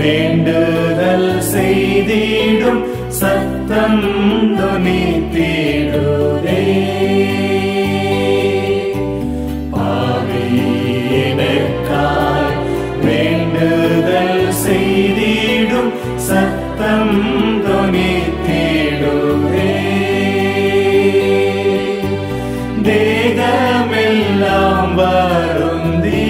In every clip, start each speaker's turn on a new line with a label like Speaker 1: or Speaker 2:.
Speaker 1: வேண்டுதல் செய்திடும் சத்தம் துணித்திடுதே பாவியினுக்காய் வேண்டுதல் செய்திடும் சத்தம் துணித்திடுதே தேகமெல்லாம் வருந்தி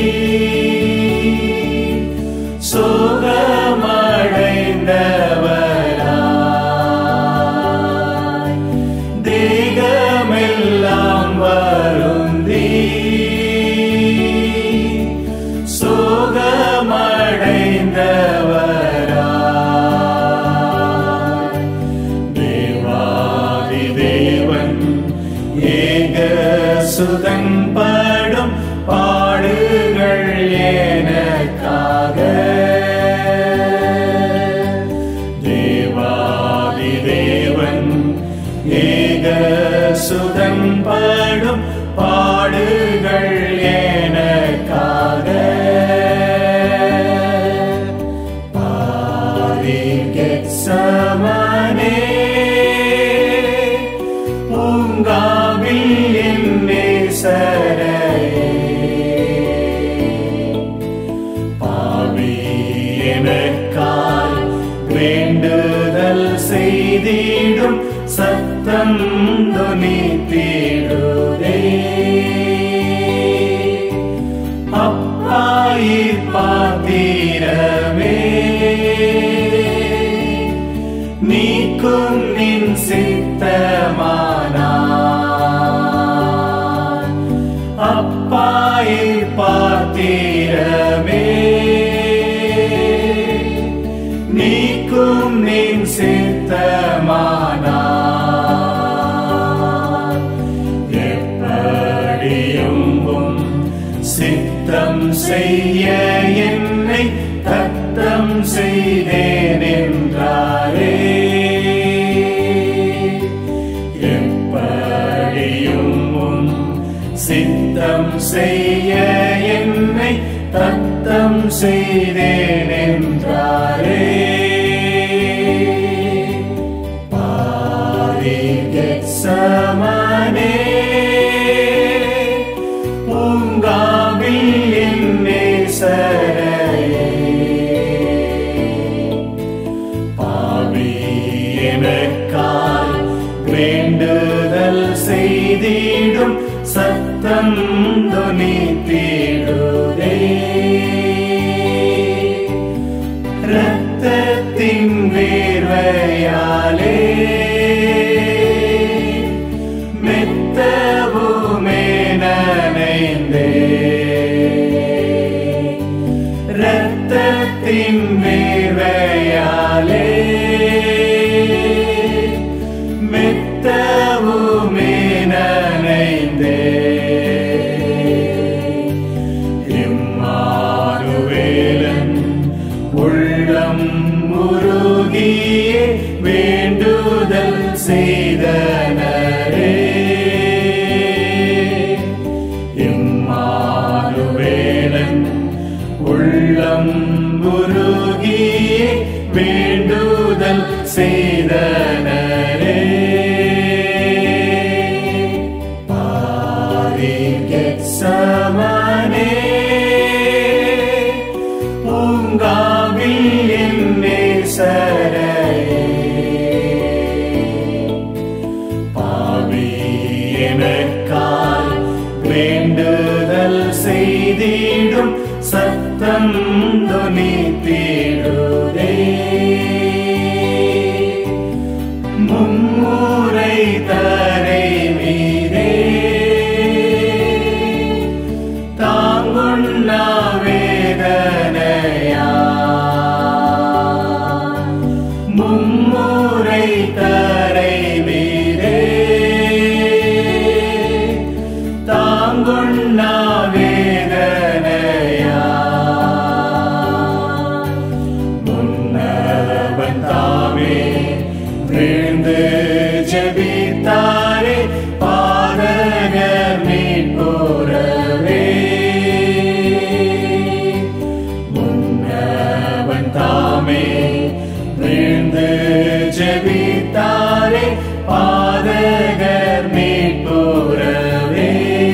Speaker 1: சோகமடைந்தவராய் தேகமெல்லாம் வருந்தி சோகமடைந்தவராய் தேவாதி தேவன் ஏக சுதன் படும் பாடுகள் எனக்காக தேவாதி தேவன் ஏக சுதன் படும் பாடுகள் எனக்காக பாரிகெத்சமனே, பூங்காவில் என் நேசரையே. பாவி எனக்காய் வேண்டுதல் செய்திடும் சத்தம் துணித்திடுதே அப்பாயி பாத்திரமே நீக்கும் நின் சித்தமானாய் அப்பாயி பாத்திரமே நீக்கும் நின் சித்தமானாய் எப்படியும் உம் சித்தம் செய்ய என்னை தத்தம் செய்தேன் என்றாரே எப்படியும் உம் சித்தம் செய்ய என்னை தத்தம் செய்தேன் என்றாரே பாரிகெத்சமனே, பூங்காவில் என் நேசரையே. பாவி எனக்காய் வேண்டுதல் செய்திடும் சத்தம் துணித்திடுதே ரத்தத்தின் வேர்வையாலே மெத்தவுமே நனைந்தே ரத்தத்தின் வேர்வையாலே மெத்தவுமே நனைந்தே இம்மானுவேலன் உள்ளம் முருகியே வேண்டுதல் செய்தனரே இம்மானுவேலன் உள்ளம் முருகியே வேண்டுதல் செய்தனரே பாரிகெத்சமனே, பூங்காவில் என் நேசரையே. பாவி எனக்காய் வேண்டுதல் செய்திடும் சத்தம் துணித்திடுதே மும்முறை தரை மீதே தாங்குண்ணா வேதனையா தாமே விழுந்து ஜெபித்தாரே பாதகர் மீட்புறவே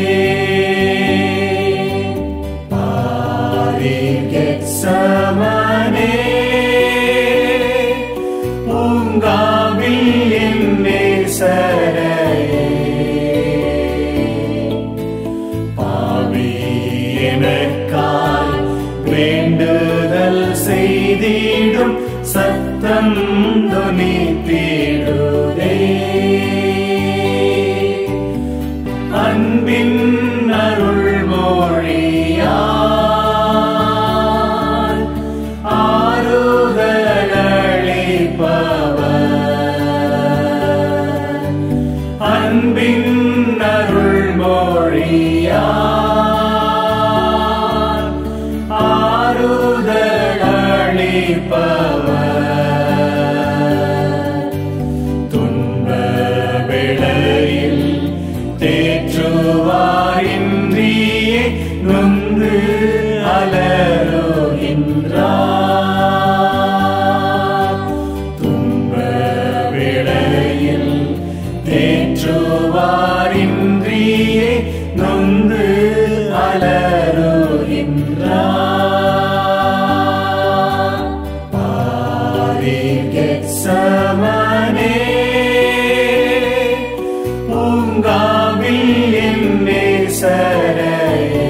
Speaker 1: பாரிகெத்சமனே, பூங்காவில் என் நேசரையே. பாவி எனக்காய் வேண்டுதல் செய்திடும் சத்தம் துணித்திடுதே அன்பின் அருள் மொழியால் ஆறுதலளிப்பவர் அன்பின் அருள் மொழியால் ஆறுதலளிப்பவர் துன்ப வேளையில் தேற்றுவாரின்றியே நொந்து அலறுகின்றார் துன்ப வேளையில் தேற்றுவாரின்றியே நொந்து அலறுகின்றார் பாரிகெத்சமனே, பூங்காவில் என் நேசரையே.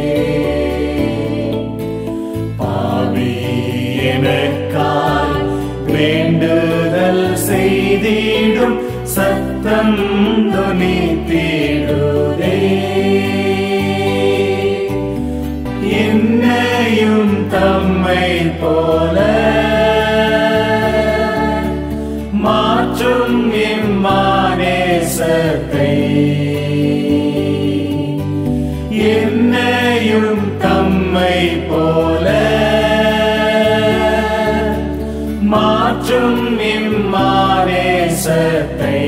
Speaker 1: பாவி எனக்காய் வேண்டுதல் செய்திடும் சத்தம் துணித்திடுதே என்னையும் தம்மை போல மாற்றும் இம்மானேசத்தை என்னையும் தம்மை போல மாற்றும் இம்மானேசத்தை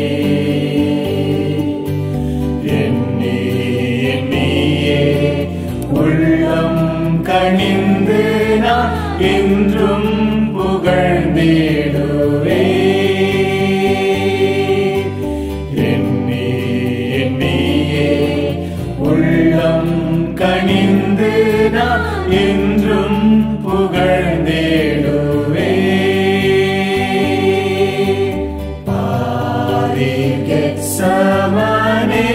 Speaker 1: எண்ணி எண்ணியே உள்ளம் கணிந்து நான் என்றும் புகழ்ந்திடுவே எண்ணி எண்ணியே உள்ளம் கணிந்து நான் என்றும் புகழ்ந்திடுவே பாரிகெத்சமனே,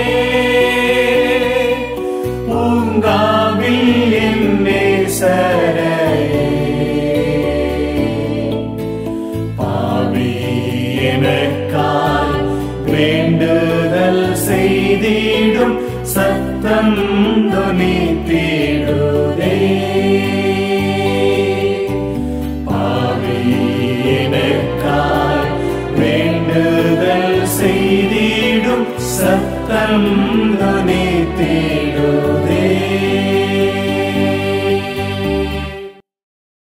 Speaker 1: பூங்காவில் என் நேசரையே. பாவி எனக்காய் வேண்டுதல் செய்திடும் சத்தம் துணித்திடுதே பாவி எனக்காய் வேண்டுதல் செய்திடும் சத்தம் துணி